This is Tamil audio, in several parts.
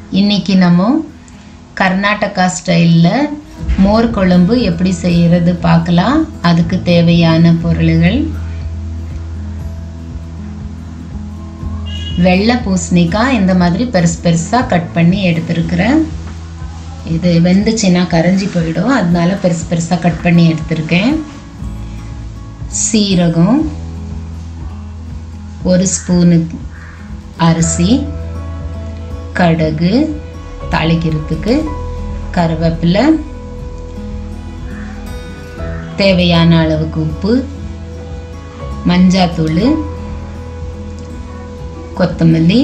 இன்னைக்கு நம்ம கர்நாடகா ஸ்டைலில் மோர் குழம்பு எப்படி செய்கிறது பார்க்கலாம் அதுக்கு தேவையான பொருள்கள் வெள்ளை பூசணிக்காய் இந்த மாதிரி பெருசு பெருசாக கட் பண்ணி எடுத்துருக்கிறேன் இது வெந்துச்சுன்னா கரைஞ்சி போயிடும் அதனால பெருசு பெருசாக கட் பண்ணி எடுத்திருக்கேன் சீரகம் ஒரு ஸ்பூனு அரிசி கடுகு தாளிக்கிறதுக்கு கருவேப்பிலை தேவையான அளவுக்கு உப்பு மஞ்சாத்தூள் கொத்தமல்லி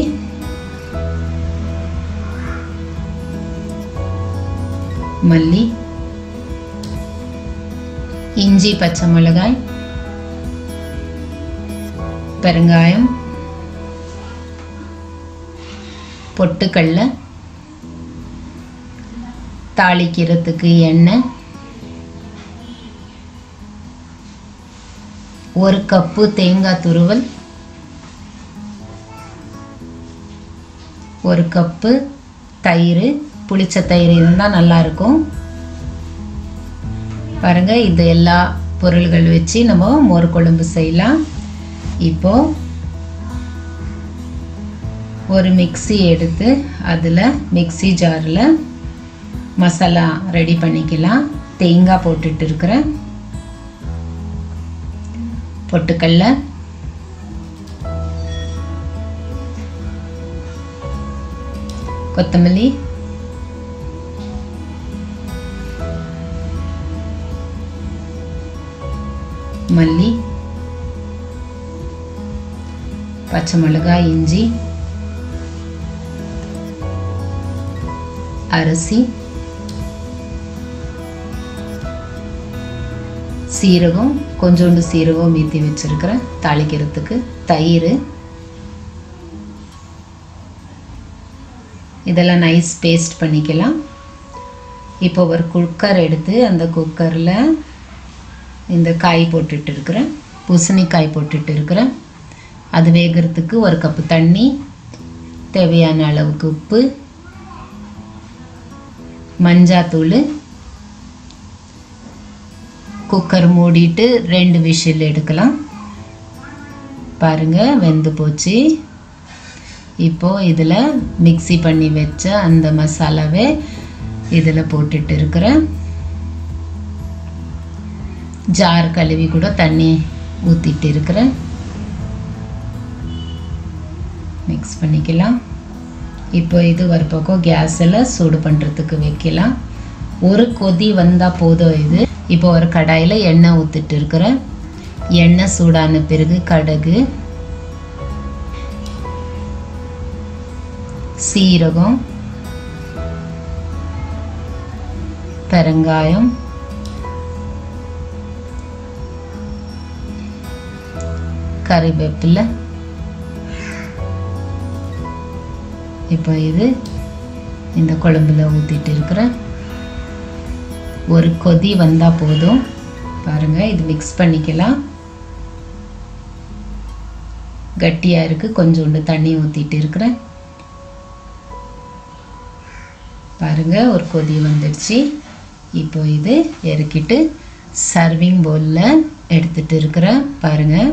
மல்லி இஞ்சி பச்சை மிளகாய் பெருங்காயம் பொட்டுக்கடல தாளிக்கிறதுக்கு எண்ணெய் ஒரு கப்பு தேங்காய் துருவல் ஒரு கப்பு தயிர் புளிச்ச தயிர் இருந்தால் நல்லாயிருக்கும் பாருங்கள் இது எல்லா பொருள்கள் வச்சு நம்ம மோர் குழம்பு செய்யலாம் இப்போ ஒரு மிக்சி எடுத்து அதில் மிக்சி ஜாரில் மசாலா ரெடி பண்ணிக்கலாம் தேங்காய் போட்டுட்டு இருக்கிறேன் பொட்டுக்கடல கொத்தமல்லி மல்லி பச்சை மிளகாய் இஞ்சி அரிசி சீரகம் கொஞ்சோண்டு சீரகம் மீத்தி வச்சிருக்கிறேன் தாளிக்கிறதுக்கு தயிர் இதெல்லாம் நைஸ் பேஸ்ட் பண்ணிக்கலாம் இப்போ ஒரு குக்கர் எடுத்து அந்த குக்கரில் இந்த காய் போட்டுட்டு இருக்கிறேன் பூசணிக்காய் போட்டுட்டு இருக்கிறேன் அது வேகிறதுக்கு ஒரு கப்பு தண்ணி தேவையான அளவுக்கு உப்பு மஞ்சாத்தூள் குக்கர் மூடிட்டு ரெண்டு விஷில் எடுக்கலாம் பாருங்க வெந்து போச்சு இப்போ இதில் மிக்சி பண்ணி வச்ச அந்த மசாலாவை இதில் போட்டுட்டு இருக்கிறேன் ஜார் கழுவி கூட தண்ணி ஊற்றிட்டு இருக்கிறேன் மிக்ஸ் பண்ணிக்கலாம் இப்போ இது ஒரு பக்கம் கேஸில் சூடு பண்ணுறதுக்கு வைக்கலாம் ஒரு கொதி வந்தால் போதும் இது இப்போ ஒரு கடாயில் எண்ணெய் ஊற்றிட்டு இருக்கிறேன் எண்ணெய் சூடான பிறகு கடுகு சீரகம் பெருங்காயம் கறிவேப்பிலை இப்போ இது இந்த குழம்புல ஊற்றிட்டு இருக்கிறேன் ஒரு கொதி வந்தால் போதும் பாருங்கள் இது மிக்ஸ் பண்ணிக்கலாம் கட்டியாக இருக்குது கொஞ்சோண்டு தண்ணி ஊற்றிட்டு இருக்கிறேன் பாருங்கள் ஒரு கொதி வந்துடுச்சு இப்போ இது இறக்கிட்டு சர்விங் பவுலில் எடுத்துட்டு இருக்கிறேன் பாருங்கள்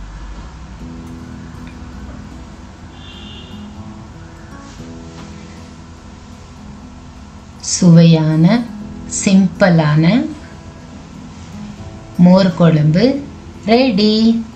சுவையான சிம்பிளான மோர் குழம்பு ரெடி